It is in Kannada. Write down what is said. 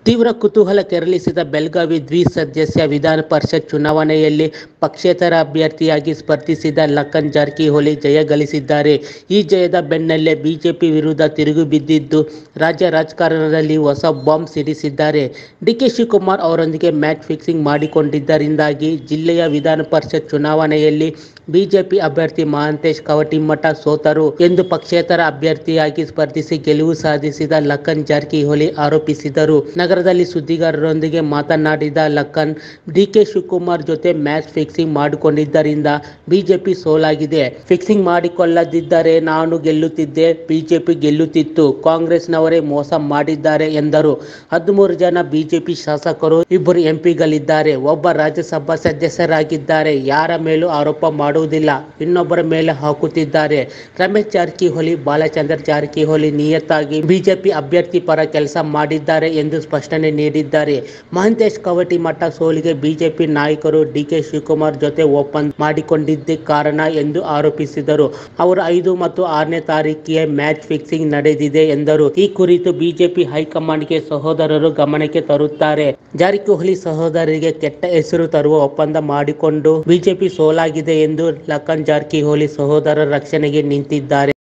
ತೀವ್ರ ಕುತೂಹಲ ಕೆರಳಿಸಿದ ಬೆಳಗಾವಿ ದ್ವಿಸದಸ್ಯ ವಿಧಾನ ಪರಿಷತ್ ಚುನಾವಣೆಯಲ್ಲಿ ಪಕ್ಷೇತರ ಅಭ್ಯರ್ಥಿಯಾಗಿ ಸ್ಪರ್ಧಿಸಿದ ಲಖನ್ ಜಾರಕಿಹೊಳಿ ಜಯ ಗಳಿಸಿದ್ದಾರೆ ಈ ಜಯದ ಬೆನ್ನಲ್ಲೇ ಬಿಜೆಪಿ ವಿರುದ್ಧ ತಿರುಗಿ ಬಿದ್ದಿದ್ದು ರಾಜ್ಯ ರಾಜಕಾರಣದಲ್ಲಿ ಹೊಸ ಬಾಂಬ್ ಸಿಡಿಸಿದ್ದಾರೆ ಡಿಕೆ ಶಿವಕುಮಾರ್ ಅವರೊಂದಿಗೆ ಮ್ಯಾಚ್ ಫಿಕ್ಸಿಂಗ್ ಮಾಡಿಕೊಂಡಿದ್ದರಿಂದಾಗಿ ಜಿಲ್ಲೆಯ ವಿಧಾನ ಪರಿಷತ್ ಚುನಾವಣೆಯಲ್ಲಿ ಬಿಜೆಪಿ ಅಭ್ಯರ್ಥಿ ಮಹಾಂತೇಶ್ ಕವಟಿಮಠ ಸೋತರು ಎಂದು ಪಕ್ಷೇತರ ಅಭ್ಯರ್ಥಿಯಾಗಿ ಸ್ಪರ್ಧಿಸಿ ಗೆಲುವು ಸಾಧಿಸಿದ ಲಖನ್ ಜಾರಕಿಹೊಳಿ ಆರೋಪಿಸಿದರು ನಗರದಲ್ಲಿ ಸುದ್ದಿಗಾರರೊಂದಿಗೆ ಮಾತನಾಡಿದ ಲಖನ್ ಡಿಕೆ ಶಿವಕುಮಾರ್ ಜೊತೆ ಮ್ಯಾಚ್ ಫಿಕ್ಸಿಂಗ್ ಮಾಡಿಕೊಂಡಿದ್ದರಿಂದ ಬಿಜೆಪಿ ಸೋಲಾಗಿದೆ ಫಿಕ್ಸಿಂಗ್ ಮಾಡಿಕೊಳ್ಳದಿದ್ದರೆ ನಾನು ಗೆಲ್ಲುತ್ತಿದ್ದೆ ಬಿಜೆಪಿ ಗೆಲ್ಲುತ್ತಿತ್ತು ಕಾಂಗ್ರೆಸ್ನವರೇ ಮೋಸ ಮಾಡಿದ್ದಾರೆ ಎಂದರು ಹದಿಮೂರು ಜನ ಬಿಜೆಪಿ ಶಾಸಕರು ಇಬ್ಬರು ಎಂಪಿಗಳಿದ್ದಾರೆ ಒಬ್ಬ ರಾಜ್ಯಸಭಾ ಸದಸ್ಯರಾಗಿದ್ದಾರೆ ಯಾರ ಮೇಲೂ ಆರೋಪ ಮಾಡುವುದಿಲ್ಲ ಇನ್ನೊಬ್ಬರ ಮೇಲೆ ಹಾಕುತ್ತಿದ್ದಾರೆ ರಮೇಶ್ ಜಾರಕಿಹೊಳಿ ಬಾಲಚಂದ್ರ ಜಾರಕಿಹೊಳಿ ನಿಯತ್ತಾಗಿ ಬಿಜೆಪಿ ಅಭ್ಯರ್ಥಿ ಪರ ಕೆಲಸ ಮಾಡಿದ್ದಾರೆ ಎಂದು ಸ್ಪಷ್ಟನೆ ನೀಡಿದ್ದಾರೆ ಮಹಂತೇಶ್ ಕವಟಿಮಠ ಸೋಲಿಗೆ ಬಿಜೆಪಿ ನಾಯಕರು ಡಿಕೆ ಶಿವಕುಮಾರ್ ಜೊತೆ ಒಪ್ಪಂದ ಮಾಡಿಕೊಂಡಿದ್ದೇ ಕಾರಣ ಎಂದು ಆರೋಪಿಸಿದರು ಅವರು ಐದು ಮತ್ತು ಆರನೇ ತಾರೀಕಿಗೆ ಮ್ಯಾಚ್ ಫಿಕ್ಸಿಂಗ್ ನಡೆದಿದೆ ಎಂದರು ಈ ಕುರಿತು ಬಿಜೆಪಿ ಹೈಕಮಾಂಡ್ಗೆ ಸಹೋದರರು ಗಮನಕ್ಕೆ ತರುತ್ತಾರೆ ಜಾರಕಿಹೊಳಿ ಸಹೋದರರಿಗೆ ಕೆಟ್ಟ ಹೆಸರು ತರುವ ಒಪ್ಪಂದ ಮಾಡಿಕೊಂಡು ಬಿಜೆಪಿ ಸೋಲಾಗಿದೆ ಎಂದು ಲಖನ್ ಜಾರಕಿಹೊಳಿ ಸಹೋದರರ ರಕ್ಷಣೆಗೆ ನಿಂತಿದ್ದಾರೆ